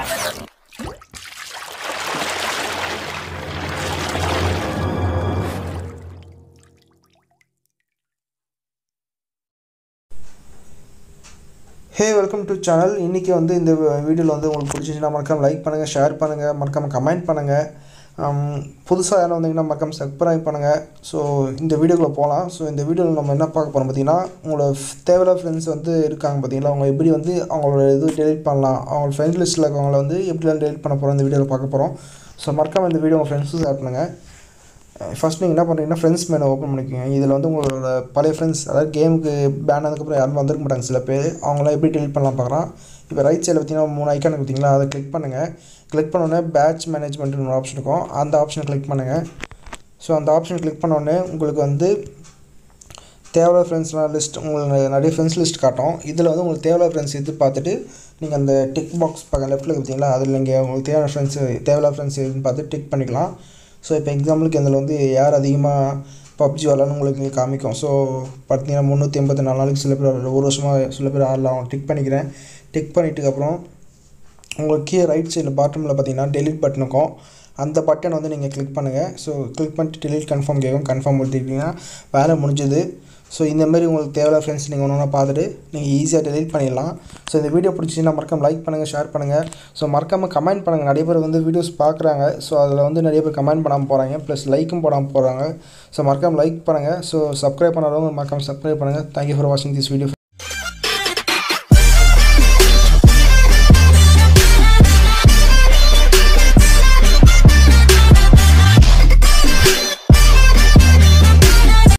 hey welcome to channel இன்றைக்கி வந்து இந்த வீடியோவில் வந்து உங்களுக்கு பிடிச்சிச்சுன்னா மறக்காம லைக் பண்ணுங்கள் ஷேர் பண்ணுங்கள் மறக்காம கமெண்ட் பண்ணுங்கள் புதுசாக யாரும் வந்தீங்கன்னா மறக்காம சப்ஸ்கிரைப் பண்ணுங்கள் ஸோ இந்த வீடியோக்குள்ளே போகலாம் ஸோ இந்த வீடியோவில் நம்ம என்ன பார்க்க போகிறோம் பார்த்தீங்கன்னா உங்களோட தேவையில்ல ஃப்ரெண்ட்ஸ் வந்து இருக்காங்க பார்த்தீங்களா அவங்க எப்படி வந்து அவங்களோட இது டெலிட் பண்ணலாம் அவங்க ஃப்ரெண்ட் லிஸ்ட்டில் இருக்கவங்கள வந்து எப்படிலாம் டெலிட் பண்ண போகிறோம் இந்த வீடியோவில் பார்க்க போகிறோம் ஸோ மறக்காம இந்த வீடியோ உங்கள் ஃப்ரெண்ட்ஸும் ஷேர் பண்ணுங்கள் ஃபஸ்ட் நீங்கள் என்ன பண்ணுறீங்கன்னா ஃப்ரெண்ட்ஸ் மேனு ஓப்பன் பண்ணிக்கோங்க இதில் வந்து உங்களோட பழைய ஃப்ரெண்ட்ஸ் அதாவது கேமுக்கு பேன் ஆனதுக்கப்புறம் யாரும் வந்திருக்க மாட்டாங்க சில பேர் அவங்களாம் எப்படி டெலிட் பண்ணலாம் பார்க்குறான் இப்போ ரைட் சைடில் பார்த்தீங்கன்னா மூணு ஐக்கான் பார்த்தீங்களா அதை கிளிக் பண்ணுங்கள் கிளிக் பண்ணோடனே பேட்ச் மேனேஜ்மெண்ட்னு ஒரு ஆப்ஷன் இருக்கும் அந்த ஆப்ஷனை கிளிக் பண்ணுங்கள் ஸோ அந்த ஆப்ஷன் கிளிக் பண்ணோடனே உங்களுக்கு வந்து தேவையான ஃப்ரெண்ட்ஸ்லாம் லிஸ்ட் உங்களுக்கு நிறைய ஃப்ரெண்ட்ஸ் லிஸ்ட் காட்டும் இதில் வந்து உங்களுக்கு தேவையான ஃப்ரெண்ட்ஸ் எது பார்த்துட்டு நீங்கள் அந்த டிக் பாக்ஸ் பக்கம் லெஃப்ட்டில் பார்த்தீங்களா அதில் நீங்கள் உங்களுக்கு தேவையான ஃப்ரெண்ட்ஸ் தேவையான ஃப்ரெண்ட்ஸ் எதுன்னு பார்த்து டிக் பண்ணிக்கலாம் ஸோ இப்போ எக்ஸாம்பிளுக்கு இதில் வந்து யார் அதிகமாக பப்ஜி விளாட்னு உங்களுக்கு இங்கே காமிக்கும் ஸோ பார்த்தீங்கன்னா முந்நூற்றி எண்பத்தி நாலு நாளைக்கு சில பேர் ஒரு வருஷமாக சில பேர் ஆடலாம் டிக் பண்ணிக்கிறேன் டிக் பண்ணிட்டுக்கப்புறம் உங்களுக்கு கீழே ரைட் சைடில் பாட்டமில் பார்த்தீங்கன்னா டெலிட் பட்டன் இருக்கும் அந்த பட்டன் வந்து நீங்கள் கிளிக் பண்ணுங்கள் ஸோ கிளிக் பண்ணிட்டு டெலிட் கன்ஃபார்ம் கேட்கும் கன்ஃபார்ம் கொடுத்துக்கிட்டிங்கன்னா வேலை முடிஞ்சது ஸோ இந்த மாதிரி உங்களுக்கு தேவையான ஃப்ரெண்ட்ஸ் நீங்கள் ஒன்று ஒன்றா பார்த்துட்டு நீங்கள் ஈஸியாக டெலிட் பண்ணிடலாம் ஸோ இந்த வீடியோ பிடிச்சிச்சின்னா மறக்காம லைக் பண்ணுங்கள் ஷேர் பண்ணுங்கள் ஸோ மறக்காமல் கமெண்ட் பண்ணுங்கள் நிறைய பேர் வந்து வீடியோஸ் பார்க்குறாங்க ஸோ அதில் வந்து நிறைய பேர் கமெண்ட் பண்ணாமல் போகிறாங்க ப்ளஸ் லைக்கும் போடாமல் போகிறாங்க ஸோ மறக்காம லைக் பண்ணுங்கள் ஸோ சப்ஸ்கிரைப் பண்ணாதவங்க மறக்காம சப்ஸ்கிரைப் பண்ணுங்கள் தேங்க்யூ ஃபார் வாட்சிங் திஸ் வீடியோ